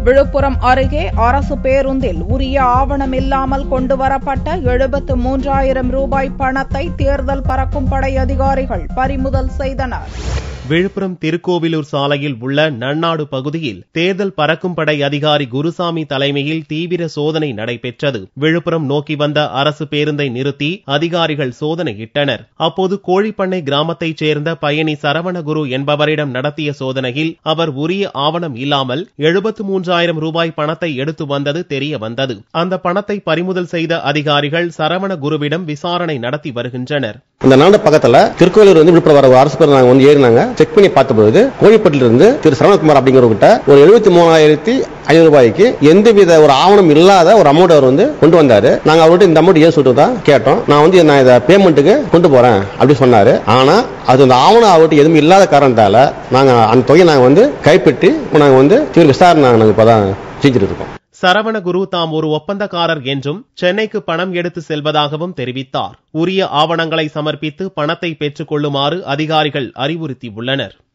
விழுப்புரம் அருகே அரசு பேருந்தில் உரிய ஆவணமில்லாமல் கொண்டுவரப்பட்ட எழுபத்து மூன்றாயிரம் ரூபாய் பணத்தை தேர்தல் பறக்கும் படை அதிகாரிகள் பறிமுதல் செய்தனர் விழுப்புரம் திருக்கோவிலூர் சாலையில் உள்ள நன்னாடு பகுதியில் தேர்தல் பறக்கும் படை அதிகாரி குருசாமி தலைமையில் தீவிர சோதனை நடைபெற்றது விழுப்புரம் நோக்கி வந்த அரசு பேருந்தை நிறுத்தி அதிகாரிகள் சோதனையிட்டனர் அப்போது கோழிப்பண்ணை கிராமத்தைச் சேர்ந்த பயணி சரவணகுரு என்பவரிடம் நடத்திய சோதனையில் அவர் உரிய ஆவணம் இல்லாமல் எழுபத்து மூன்றாயிரம் ரூபாய் பணத்தை எடுத்து வந்தது தெரிய வந்தது அந்த பணத்தை பறிமுதல் செய்த அதிகாரிகள் சரவணகுருவிடம் விசாரணை நடத்தி வருகின்றனர் அந்த நாடு பக்கத்துல திருக்கோயிலூர் வந்து விழுப்புரம் வர ஒரு அரசு பேர் நாங்க வந்து ஏறினாங்க செக் பண்ணி பார்த்த பொழுது கோழிப்பட்டில இருந்து திரு சரவணகுமார் அப்படிங்கிறவர்கிட்ட ஒரு எழுபத்தி மூணாயிரத்தி ஐநூறு ரூபாய்க்கு எந்தவித ஒரு ஆவணம் இல்லாத ஒரு அமௌண்ட் அவர் வந்து கொண்டு வந்தாரு நாங்க அவர்கிட்ட இந்த அமௌண்ட் ஏன் சொல்லிட்டு தான் கேட்டோம் நான் வந்து நான் இதை பேமெண்ட்டுக்கு கொண்டு போறேன் அப்படி சொன்னாரு ஆனா அது அந்த ஆவணம் அவர்கிட்ட எதுவும் இல்லாத காரணத்தால நாங்க அந்த தொகையை நாங்க வந்து கைப்பற்றி இப்ப நாங்க வந்து தீவிர விசாரணை நாங்க இப்பதான் செஞ்சுட்டு இருக்கோம் சரவணகுரு தாம் ஒரு ஒப்பந்தக்காரர் என்றும் சென்னைக்கு பணம் எடுத்து செல்வதாகவும் தெரிவித்தார் உரிய ஆவணங்களை சமர்ப்பித்து பணத்தை பெற்றுக் கொள்ளுமாறு அதிகாரிகள் அறிவுறுத்தியுள்ளனர்